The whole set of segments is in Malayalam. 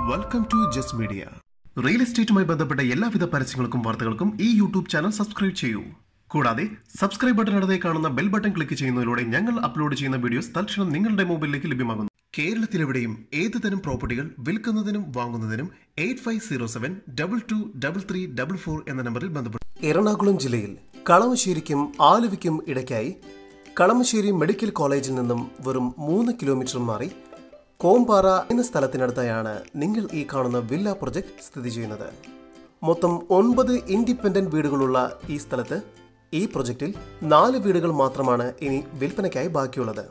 welcome to Jas media real എസ്റ്റേറ്റുമായി ബന്ധപ്പെട്ട എല്ലാവിധ പരസ്യങ്ങൾക്കും വാർത്തകൾക്കും ഈ യൂട്യൂബ് ചാനൽ സബ്സ്ക്രൈബ് ചെയ്യൂ കൂടാതെ സബ്സ്ക്രൈബ് ബട്ടൺ അടുത്തേ കാണുന്ന ബെൽ ബട്ടൺ ക്ലിക്ക് ചെയ്യുന്നതിലൂടെ ഞങ്ങൾ അപ്ലോഡ് ചെയ്യുന്ന വീഡിയോസ് തൽക്ഷണം നിങ്ങളുടെ മൊബൈലിലേക്ക് ലഭ്യമാകുന്നു കേരളത്തിലെവിടെയും ഏത് തരം പ്രോപ്പർട്ടികൾ വിൽക്കുന്നതിനും വാങ്ങുന്നതിനും eight five zero seven double two double three double four എന്ന നമ്പറിൽ ബന്ധപ്പെടും എറണാകുളം ജില്ലയിൽ കളമശ്ശേരിക്കും ആലുവയ്ക്കും ഇടയ്ക്കായി കളമശ്ശേരി മെഡിക്കൽ കോളേജിൽ നിന്നും വെറും മൂന്ന് കിലോമീറ്റർ മാറി കോമ്പാറ എന്ന സ്ഥലത്തിനടുത്തായാണ് നിങ്ങൾ ഈ കാണുന്ന വില്ല പ്രൊജക്ട് സ്ഥിതി ചെയ്യുന്നത് മൊത്തം ഒൻപത് ഇൻഡിപെൻഡന്റ് വീടുകളുള്ള ഈ സ്ഥലത്ത് ഈ പ്രൊജക്റ്റിൽ നാല് വീടുകൾ മാത്രമാണ് ഇനി വിൽപ്പനയ്ക്കായി ബാക്കിയുള്ളത്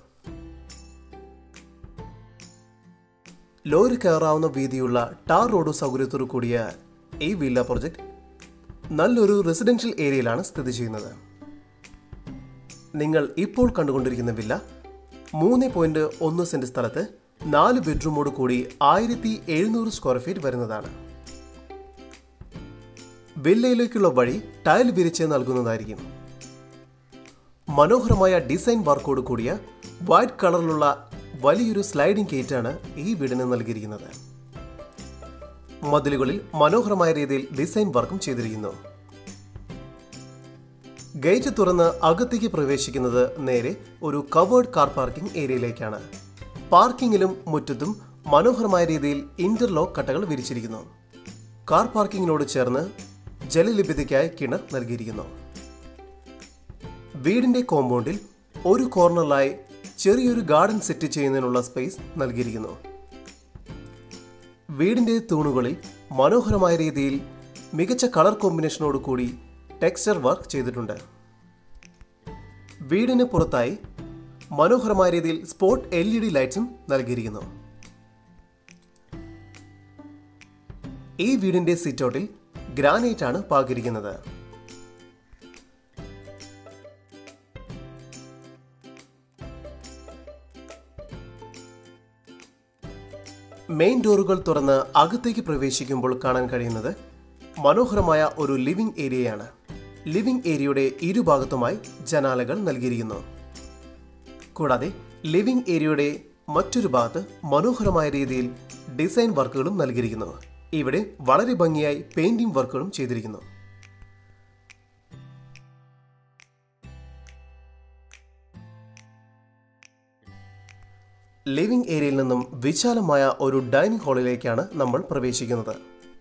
ലോറി കയറാവുന്ന വീതിയുള്ള ടാർ റോഡ് സൗകര്യത്തോടു കൂടിയ ഈ വില്ല പ്രൊജക്ട് നല്ലൊരു റെസിഡൻഷ്യൽ ഏരിയയിലാണ് സ്ഥിതി ചെയ്യുന്നത് നിങ്ങൾ ഇപ്പോൾ കണ്ടുകൊണ്ടിരിക്കുന്ന വില്ല മൂന്ന് പോയിന്റ് ഒന്ന് സെന്റ് സ്ഥലത്ത് നാല് ബെഡ്റൂമോട് കൂടി ആയിരത്തി എഴുന്നൂറ് സ്ക്വയർ ഫീറ്റ് വരുന്നതാണ് വില്ലയിലേക്കുള്ള വഴി ടൈൽ വിരിച്ച് നൽകുന്നതായിരിക്കും മനോഹരമായ ഡിസൈൻ വർക്കോട് കൂടിയ വൈറ്റ് കളറിലുള്ള വലിയൊരു സ്ലൈഡിംഗ് ഗേറ്റാണ് ഈ വീടിന് നൽകിയിരിക്കുന്നത് മതിലുകളിൽ മനോഹരമായ രീതിയിൽ ഡിസൈൻ വർക്കും ചെയ്തിരിക്കുന്നു ഗേറ്റ് തുറന്ന് അകത്തേക്ക് പ്രവേശിക്കുന്നത് നേരെ ഒരു കവേർഡ് കാർ പാർക്കിംഗ് ഏരിയയിലേക്കാണ് പാർക്കിങ്ങിലും മുറ്റത്തും മനോഹരമായ രീതിയിൽ ഇന്റർലോക്ക് കട്ടകൾ വിരിച്ചിരിക്കുന്നു കാർ പാർക്കിങ്ങിനോട് ചേർന്ന് ജലലഭ്യതയ്ക്കായി കിണർ നൽകിയിരിക്കുന്നു വീടിന്റെ കോമ്പൗണ്ടിൽ ഒരു കോർണറിലായി ചെറിയൊരു ഗാർഡൻ സെറ്റ് ചെയ്യുന്നതിനുള്ള സ്പേസ് നൽകിയിരിക്കുന്നു വീടിന്റെ തൂണുകളിൽ മനോഹരമായ രീതിയിൽ മികച്ച കളർ കോമ്പിനേഷനോട് കൂടി ടെക്സ്ചർ വർക്ക് ചെയ്തിട്ടുണ്ട് വീടിന് പുറത്തായി മനോഹരമായ രീതിയിൽ സ്പോട്ട് എൽ ഇ ഡി ലൈറ്റ്സും നൽകിയിരിക്കുന്നു ഈ വീടിന്റെ സിറ്റൗട്ടിൽ ഗ്രാനൈറ്റ് ആണ് പാകിയിരിക്കുന്നത് മെയിൻ ഡോറുകൾ തുറന്ന് അകത്തേക്ക് പ്രവേശിക്കുമ്പോൾ കാണാൻ കഴിയുന്നത് മനോഹരമായ ഒരു ലിവിംഗ് ഏരിയയാണ് ലിവിംഗ് ഏരിയയുടെ ഇരുഭാഗത്തുമായി ജനാലകൾ നൽകിയിരിക്കുന്നു കൂടാതെ ലിവിംഗ് ഏരിയയുടെ മറ്റൊരു ഭാഗത്ത് മനോഹരമായ രീതിയിൽ ഡിസൈൻ വർക്കുകളും നൽകിയിരിക്കുന്നു ഇവിടെ വളരെ ഭംഗിയായി പെയിന്റിംഗ് വർക്കുകളും ചെയ്തിരിക്കുന്നു ലിവിംഗ് ഏരിയയിൽ നിന്നും വിശാലമായ ഒരു ഡൈനിങ് ഹാളിലേക്കാണ് നമ്മൾ പ്രവേശിക്കുന്നത്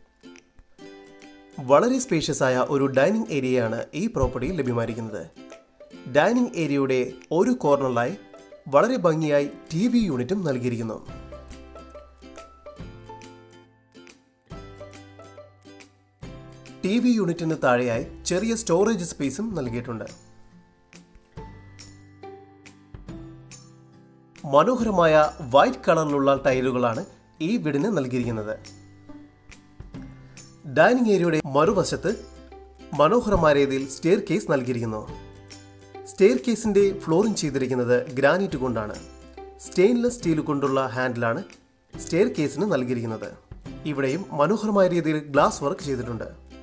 വളരെ സ്പേഷ്യസ് ആയ ഒരു ഡൈനിങ് ഏരിയയാണ് ഈ പ്രോപ്പർട്ടിയിൽ ലഭ്യമായിരിക്കുന്നത് ഡൈനിങ് ഏരിയയുടെ ഒരു കോർണറിലായി വളരെ ഭംഗിയായി ടി വി യൂണിറ്റും നൽകിയിരിക്കുന്നു ടി വി യൂണിറ്റിന് താഴെയായി ചെറിയ സ്റ്റോറേജ് സ്പേസും നൽകിയിട്ടുണ്ട് മനോഹരമായ വൈറ്റ് കളറിലുള്ള ടൈലുകളാണ് ഈ വീടിന് നൽകിയിരിക്കുന്നത് ഡൈനിങ് ഏരിയയുടെ മറുവശത്ത് മനോഹരമായ രീതിയിൽ സ്റ്റെയർ കേസ് നൽകിയിരിക്കുന്നു സ്റ്റെയർ കേസിന്റെ ഫ്ലോറിംഗ് ചെയ്തിരിക്കുന്നത് ഗ്രാനൈറ്റ് കൊണ്ടാണ് സ്റ്റെയിൻലെസ് സ്റ്റീൽ കൊണ്ടുള്ള ഹാൻഡിലാണ് സ്റ്റെയർ കേസിന് നൽകിയിരിക്കുന്നത് ഇവിടെയും മനോഹരമായ രീതിയിൽ ഗ്ലാസ് വർക്ക് ചെയ്തിട്ടുണ്ട്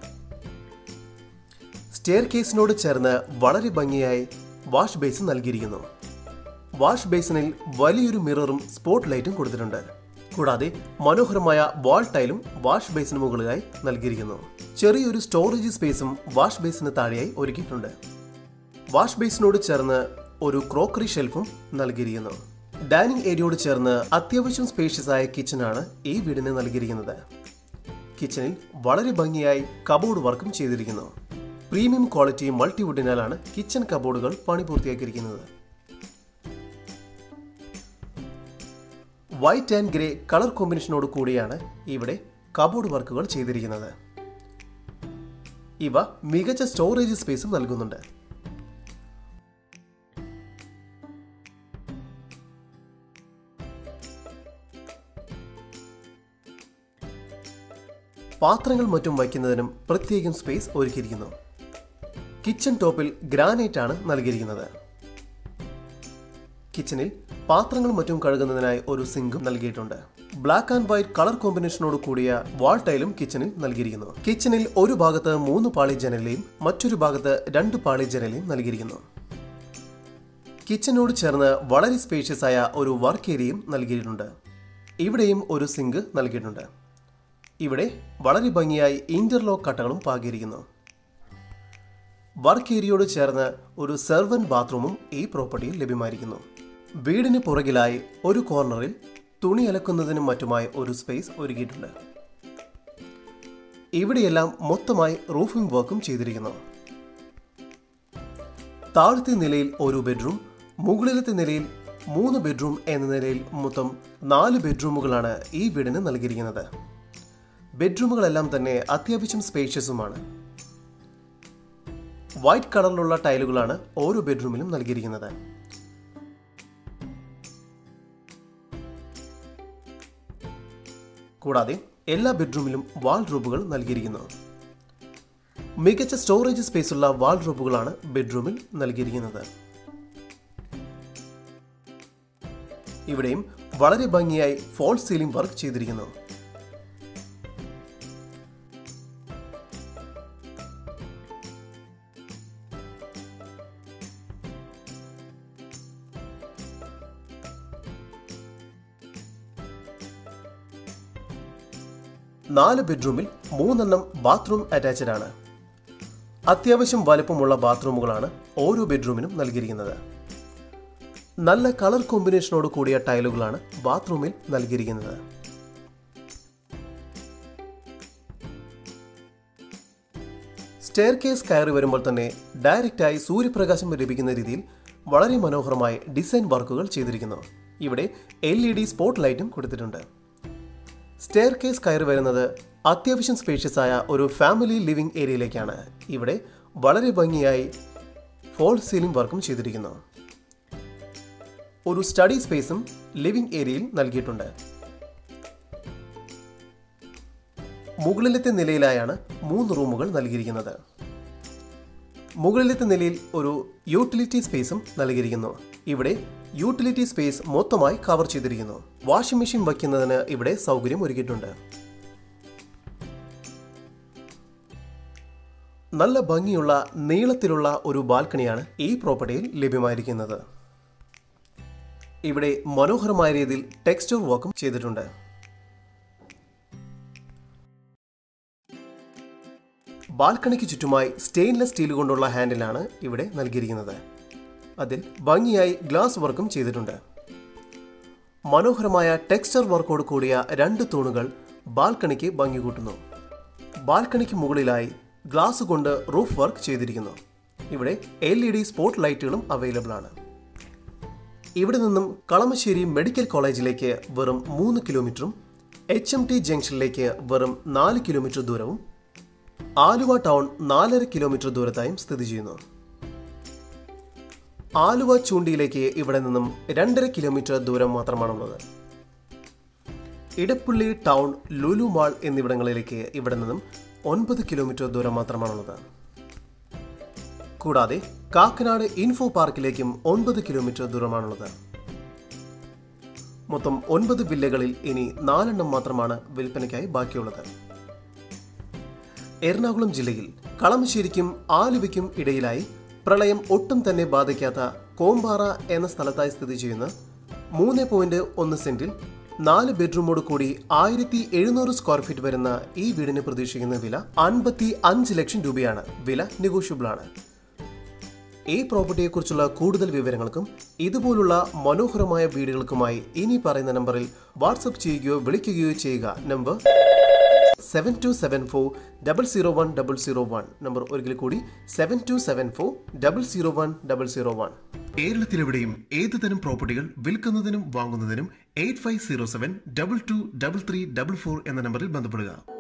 സ്റ്റെയർ കേസിനോട് ചേർന്ന് വളരെ ഭംഗിയായി വാഷ് ബേസിൻ നൽകിയിരിക്കുന്നു വാഷ് ബേസിനിൽ വലിയൊരു മിററും സ്പോട്ട് ലൈറ്റും കൊടുത്തിട്ടുണ്ട് കൂടാതെ മനോഹരമായ വാൾ ടൈലും വാഷ് ബേസിന് മുകളിലായി നൽകിയിരിക്കുന്നു ചെറിയൊരു സ്റ്റോറേജ് സ്പേസും വാഷ് ബേസിന് താഴെയായി ഒരുക്കിയിട്ടുണ്ട് വാഷ് ബേസിനോട് ചേർന്ന് ഒരു ക്രോക്കറി ഷെൽഫും നൽകിയിരിക്കുന്നു ഡൈനിങ് ഏരിയയോട് ചേർന്ന് അത്യാവശ്യം സ്പേഷ്യസ് ആയ കിച്ചണാണ് ഈ വീടിന് നൽകിയിരിക്കുന്നത് കിച്ചണിൽ വളരെ ഭംഗിയായി കബോർഡ് വർക്കും ചെയ്തിരിക്കുന്നു പ്രീമിയം ക്വാളിറ്റി മൾട്ടിവുഡിനാലാണ് കിച്ചൺ കബോർഡുകൾ പണി പൂർത്തിയാക്കിയിരിക്കുന്നത് വൈറ്റ് ആൻഡ് ഗ്രേ കളർ കോമ്പിനേഷനോട് കൂടിയാണ് ഇവിടെ കബോർഡ് വർക്കുകൾ ചെയ്തിരിക്കുന്നത് ഇവ മികച്ച സ്റ്റോറേജ് സ്പേസും നൽകുന്നുണ്ട് പാത്രങ്ങൾ മറ്റും വയ്ക്കുന്നതിനും പ്രത്യേകം സ്പേസ് ഒരുക്കിയിരിക്കുന്നു കിച്ചൺ ടോപ്പിൽ ഗ്രാനൈറ്റ് ആണ് നൽകിയിരിക്കുന്നത് കിച്ചണിൽ പാത്രങ്ങൾ മറ്റും കഴുകുന്നതിനായി ഒരു സിങ്കും നൽകിയിട്ടുണ്ട് ബ്ലാക്ക് ആൻഡ് വൈറ്റ് കളർ കോമ്പിനേഷനോട് കൂടിയ വാൾ ടൈലും കിച്ചണിൽ നൽകിയിരിക്കുന്നു കിച്ചണിൽ ഒരു ഭാഗത്ത് മൂന്ന് പാളി ജനലയും മറ്റൊരു ഭാഗത്ത് രണ്ട് പാളി ജനലയും നൽകിയിരിക്കുന്നു കിച്ചനോട് ചേർന്ന് വളരെ സ്പേഷ്യസ് ആയ ഒരു വർക്ക് ഏരിയയും നൽകിയിട്ടുണ്ട് ഇവിടെയും ഒരു സിങ്ക് നൽകിയിട്ടുണ്ട് ഇവിടെ വളരെ ഭംഗിയായി ഇന്റർലോക്ക് കട്ടകളും പാകിയിരിക്കുന്നു വർക്ക് ഏരിയയോട് ചേർന്ന് ഒരു സെർവൻ ബാത്റൂമും ഈ പ്രോപ്പർട്ടിയിൽ ലഭ്യമായിരിക്കുന്നു വീടിന് പുറകിലായി ഒരു കോർണറിൽ തുണി അലക്കുന്നതിനും മറ്റുമായി ഒരു സ്പേസ് ഒരുക്കിയിട്ടുണ്ട് ഇവിടെയെല്ലാം മൊത്തമായി റൂഫിംഗ് വർക്കും ചെയ്തിരിക്കുന്നു താഴത്തെ നിലയിൽ ഒരു ബെഡ്റൂം മുകളിലത്തെ നിലയിൽ മൂന്ന് ബെഡ്റൂം എന്ന നിലയിൽ മൊത്തം നാല് ബെഡ്റൂമുകളാണ് ഈ വീടിന് നൽകിയിരിക്കുന്നത് ബെഡ്റൂമുകളെല്ലാം തന്നെ അത്യാവശ്യം സ്പേഷ്യസുമാണ് വൈറ്റ് കളറിലുള്ള ടൈലുകളാണ് ഓരോ ബെഡ്റൂമിലും നൽകിയിരിക്കുന്നത് കൂടാതെ എല്ലാ ബെഡ്റൂമിലും വാൾ റൂബുകൾ നൽകിയിരിക്കുന്നു മികച്ച സ്റ്റോറേജ് സ്പേസുള്ള വാൾ റൂബുകളാണ് ബെഡ്റൂമിൽ നൽകിയിരിക്കുന്നത് ഇവിടെയും വളരെ ഭംഗിയായി ഫോൾ സീലിംഗ് വർക്ക് ചെയ്തിരിക്കുന്നു നാല് ബെഡ്റൂമിൽ മൂന്നെണ്ണം ബാത്റൂം അറ്റാച്ച്ഡ് ആണ് അത്യാവശ്യം വലുപ്പമുള്ള ബാത്റൂമുകളാണ് ഓരോ ബെഡ്റൂമിനും നൽകിയിരിക്കുന്നത് നല്ല കളർ കോമ്പിനേഷനോട് കൂടിയ ടൈലുകളാണ് ബാത്റൂമിൽ നൽകിയിരിക്കുന്നത് സ്റ്റെയർ കേസ് കയറി വരുമ്പോൾ തന്നെ ഡയറക്റ്റായി സൂര്യപ്രകാശം ലഭിക്കുന്ന രീതിയിൽ വളരെ മനോഹരമായി ഡിസൈൻ വർക്കുകൾ ചെയ്തിരിക്കുന്നു ഇവിടെ എൽ ഇ ഡി സ്പോട്ട് ലൈറ്റും കൊടുത്തിട്ടുണ്ട് സ്റ്റെയർ കേസ് കയറി വരുന്നത് അത്യാവശ്യം സ്പേഷ്യസ് ആയ ഒരു ഫാമിലി ലിവിംഗ് ഏരിയയിലേക്കാണ് ഇവിടെ വളരെ ഭംഗിയായി ഫോൾ സീലിംഗ് വർക്കും ചെയ്തിരിക്കുന്നു ഒരു സ്റ്റഡി സ്പേസും ലിവിംഗ് ഏരിയയിൽ നൽകിയിട്ടുണ്ട് മുകളിലത്തെ നിലയിലായാണ് മൂന്ന് റൂമുകൾ നൽകിയിരിക്കുന്നത് മുകളിലത്തെ നിലയിൽ ഒരു യൂട്ടിലിറ്റി സ്പേസും നൽകിയിരിക്കുന്നു ഇവിടെ യൂട്ടിലിറ്റി സ്പേസ് മൊത്തമായി കവർ ചെയ്തിരിക്കുന്നു വാഷിംഗ് മെഷീൻ വയ്ക്കുന്നതിന് ഇവിടെ സൗകര്യം ഒരുക്കിയിട്ടുണ്ട് നല്ല ഭംഗിയുള്ള നീളത്തിലുള്ള ഒരു ബാൽക്കണിയാണ് ഈ പ്രോപ്പർട്ടിയിൽ ലഭ്യമായിരിക്കുന്നത് ഇവിടെ മനോഹരമായ രീതിയിൽ ടെക്സ്ചർ വർക്കും ചെയ്തിട്ടുണ്ട് ബാൽക്കണിക്ക് ചുറ്റുമായി സ്റ്റെയിൻലെസ് സ്റ്റീൽ കൊണ്ടുള്ള ഹാൻഡിലാണ് ഇവിടെ നൽകിയിരിക്കുന്നത് അതിൽ ഭംഗിയായി ഗ്ലാസ് വർക്കും ചെയ്തിട്ടുണ്ട് മനോഹരമായ ടെക്സ്ചർ വർക്കോട് കൂടിയ രണ്ട് തൂണുകൾ ബാൽക്കണിക്ക് ഭംഗി കൂട്ടുന്നു ബാൽക്കണിക്ക് മുകളിലായി ഗ്ലാസ് കൊണ്ട് റൂഫ് വർക്ക് ചെയ്തിരിക്കുന്നു ഇവിടെ എൽ ഇ ഡി സ്പോട്ട് ലൈറ്റുകളും അവൈലബിൾ ആണ് ഇവിടെ നിന്നും കളമശ്ശേരി മെഡിക്കൽ കോളേജിലേക്ക് വെറും മൂന്ന് കിലോമീറ്ററും എച്ച് എം ടി ജംഗ്ഷനിലേക്ക് വെറും നാല് കിലോമീറ്റർ ദൂരവും ആലുവ ടൗൺ നാലര കിലോമീറ്റർ ദൂരത്തായും സ്ഥിതി ചെയ്യുന്നു ആലുവ ചൂണ്ടിയിലേക്ക് ഇവിടെ നിന്നും രണ്ടര കിലോമീറ്റർ ദൂരം മാത്രമാണുള്ളത് ഇടപ്പള്ളി ടൗൺ ലുലു മാൾ എന്നിവിടങ്ങളിലേക്ക് ഇവിടെ നിന്നും ഒൻപത് കിലോമീറ്റർ ദൂരം മാത്രമാണുള്ളത് കൂടാതെ കാക്കനാട് ഇൻഫോ പാർക്കിലേക്കും ഒൻപത് കിലോമീറ്റർ ദൂരമാണുള്ളത് മൊത്തം ഒൻപത് വില്ലകളിൽ ഇനി നാലെണ്ണം മാത്രമാണ് വിൽപ്പനയ്ക്കായി ബാക്കിയുള്ളത് എറണാകുളം ജില്ലയിൽ കളമശ്ശേരിക്കും ആലുവയ്ക്കും ഇടയിലായി പ്രളയം ഒട്ടും തന്നെ ബാധിക്കാത്ത കോമ്പാറ എന്ന സ്ഥലത്തായി സ്ഥിതി ചെയ്യുന്ന മൂന്ന് പോയിന്റ് ഒന്ന് സെന്റിൽ നാല് ബെഡ്റൂമോട് കൂടി ആയിരത്തി എഴുന്നൂറ് സ്ക്വയർ ഫീറ്റ് വരുന്ന ഈ വീടിന് പ്രതീക്ഷിക്കുന്ന വില അൻപത്തി അഞ്ച് ലക്ഷം രൂപയാണ് വില നെഗോഷ്യബിൾ ആണ് ഈ പ്രോപ്പർട്ടിയെക്കുറിച്ചുള്ള കൂടുതൽ വിവരങ്ങൾക്കും ഇതുപോലുള്ള മനോഹരമായ വീടുകൾക്കുമായി ഇനി പറയുന്ന നമ്പറിൽ വാട്സപ്പ് ചെയ്യുകയോ വിളിക്കുകയോ ചെയ്യുക number seven two seven four double zero one double zero one number ഒരിക്കൽ കൂടി seven two seven four double zero one double zero one കേരളത്തിലെവിടെയും ഏത് തരം പ്രോപ്പർട്ടികൾ വിൽക്കുന്നതിനും വാങ്ങുന്നതിനും eight five zero seven double two double three double four എന്ന നമ്പറിൽ ബന്ധപ്പെടുക